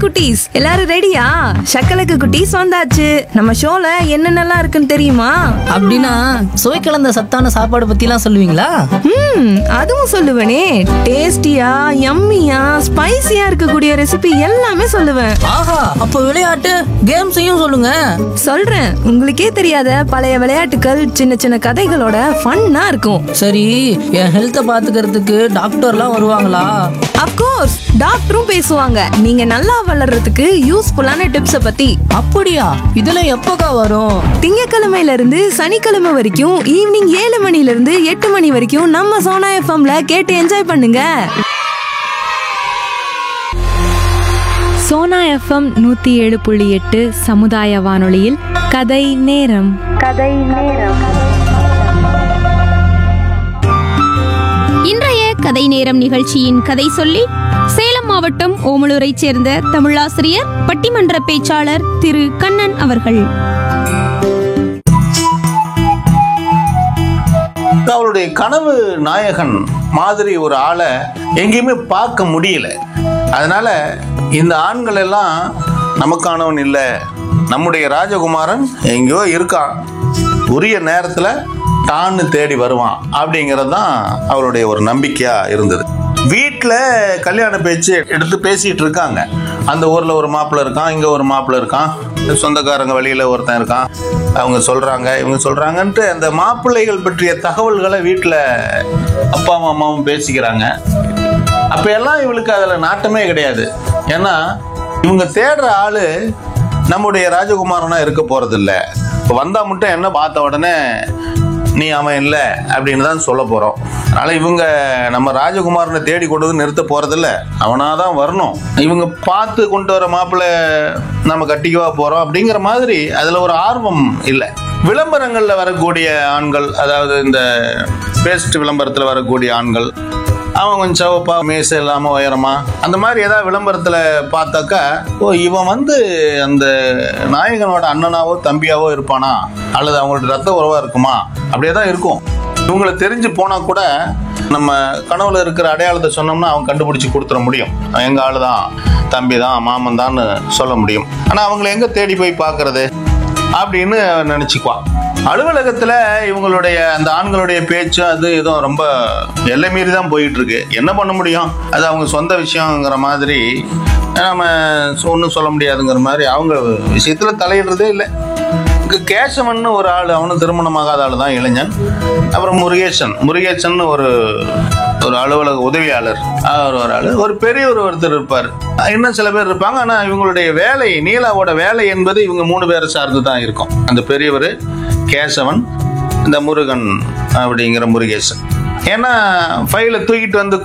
குட்டீஸ் எல்லாரும் ரெடியா சக்கலக்கு குட்டீஸ் வந்தாச்சு நம்ம ஷோல என்னென்னலாம் இருக்குன்னு தெரியுமா அப்படின்னா சுவை கலந்த சத்தான சாப்பாடு பத்திலாம் சொல்லுவீங்களா ம் அதுவும் சொல்லுவேனே டேஸ்டியா யம்மியா ஸ்பைசியா இருக்கக்கூடிய ரெசிபி எல்லாமே சொல்லுவேன் ஆஹா அப்போ விளையாட்டு கேம்ஸையும் சொல்லுங்க சொல்றேன் உங்களுக்கே தெரியாத பழைய விளையாட்டுகள் சின்ன சின்ன கதைகளோட ஃபன்னா இருக்கும் சரி என் ஹெல்த்தை பாத்துக்கிறதுக்கு டாக்டர்லாம் வருவாங்களா அப்கோர்ஸ் டாக்டரும் பேசுவாங்க நீங்க நல்லா வளர்றதுக்கு யூஸ்ஃபுல்லான டிப்ஸ பத்தி அப்படியா இதெல்லாம் எப்போக்கா வரும் திங்கக்கிழமையில இருந்து சனிக்கிழமை வரைக்கும் ஈவினிங் ஏழு மணில இருந்து எட்டு மணி வரைக்கும் நம்ம சோனா எஃப்எம்ல கேட்டு என்ஜாய் பண்ணுங்க சோனா எஃப்எம் நூத்தி ஏழு புள்ளி எட்டு சமுதாய வானொலியில் கதை நேரம் இன்றைய கதை நேரம் நிகழ்ச்சியின் கதை சொல்லி சேலம் மாவட்டம் ஓமலூரைச் சேர்ந்த தமிழாசிரியர் பட்டிமன்ற பேச்சாளர் திரு கண்ணன் அவர்கள் அவளுடைய கனவு நாயகன் மாதிரி ஒரு ஆளை எங்கேயுமே பார்க்க முடியல அதனால இந்த ஆண்கள் எல்லாம் நமக்கானவன் இல்லை நம்முடைய ராஜகுமாரன் எங்கேயோ இருக்கான் உரிய நேரத்தில் டான்னு தேடி வருவான் அப்படிங்கிறது தான் அவருடைய ஒரு நம்பிக்கையா இருந்தது வீட்டில் கல்யாண பேச்சு எடுத்து பேசிட்டு இருக்காங்க அந்த ஊரில் ஒரு மாப்பிள்ளை இருக்கான் இங்கே ஒரு மாப்பிள்ளை இருக்கான் சொந்தக்காரங்க வழியில் ஒருத்தன் இருக்கான் அவங்க சொல்கிறாங்க இவங்க சொல்கிறாங்கன்ட்டு அந்த மாப்பிள்ளைகள் பற்றிய தகவல்களை வீட்டில் அப்பா அம்மாவும் பேசிக்கிறாங்க அப்போ எல்லாம் இவளுக்கு அதில் நாட்டமே கிடையாது ஏன்னா இவங்க தேடுற ஆளு நம்முடைய ராஜகுமாரனா இருக்க போறதில்ல இப்போ வந்தா மட்டும் என்ன பார்த்த உடனே நீ அவன் இல்லை அப்படின்னு தான் சொல்ல போறோம் அதனால இவங்க நம்ம ராஜகுமாரனை தேடி கொண்டு வந்து நிறுத்த போறதில்ல அவனாதான் தான் வரணும் இவங்க பார்த்து கொண்டு வர மாப்பிள்ளை நம்ம கட்டிக்கவா போறோம் அப்படிங்கிற மாதிரி அதுல ஒரு ஆர்வம் இல்லை விளம்பரங்கள்ல வரக்கூடிய ஆண்கள் அதாவது இந்த பேஸ்ட் விளம்பரத்தில் வரக்கூடிய ஆண்கள் அவன் கொஞ்சம் சவப்பா மேசை இல்லாம உயரமா அந்த மாதிரி ஏதாவது விளம்பரத்துல பார்த்தாக்கா ஓ இவன் வந்து அந்த நாயகனோட அண்ணனாவோ தம்பியாவோ இருப்பானா அல்லது அவங்களோட ரத்த உறவா இருக்குமா அப்படியே தான் இருக்கும் இவங்களை தெரிஞ்சு போனா கூட நம்ம கனவுல இருக்கிற அடையாளத்தை சொன்னோம்னா அவன் கண்டுபிடிச்சு கொடுத்துட முடியும் அவன் எங்க ஆளு தான் தம்பி தான் மாமன் தான்னு சொல்ல முடியும் ஆனா அவங்களை எங்க தேடி போய் பார்க்கறது அப்படின்னு நினைச்சுக்குவான் அலுவலகத்துல இவங்களுடைய அந்த ஆண்களுடைய பேச்சு அது இதுவும் ரொம்ப எல்லை மீறி தான் போயிட்டு இருக்கு என்ன பண்ண முடியும் அது அவங்க சொந்த விஷயங்கிற மாதிரி நம்ம ஒன்றும் சொல்ல முடியாதுங்கிற மாதிரி அவங்க விஷயத்துல தலையிடுறதே இல்லை இங்க கேசவன் ஒரு ஆள் அவனும் திருமணமாகாத ஆள் தான் இளைஞன் அப்புறம் முருகேசன் முருகேசன் ஒரு ஒரு அலுவலக உதவியாளர் அவர் ஒரு ஆள் ஒரு பெரியவர் ஒருத்தர் இருப்பார் இன்னும் சில பேர் இருப்பாங்க ஆனா இவங்களுடைய வேலை நீலாவோட வேலை என்பது இவங்க மூணு பேரை சார்ந்து தான் இருக்கும் அந்த பெரியவர் கேசவன் இந்த முருகன் அப்படிங்கிற முருகேசன் ஏன்னா ஃபைலை தூக்கிட்டு வந்து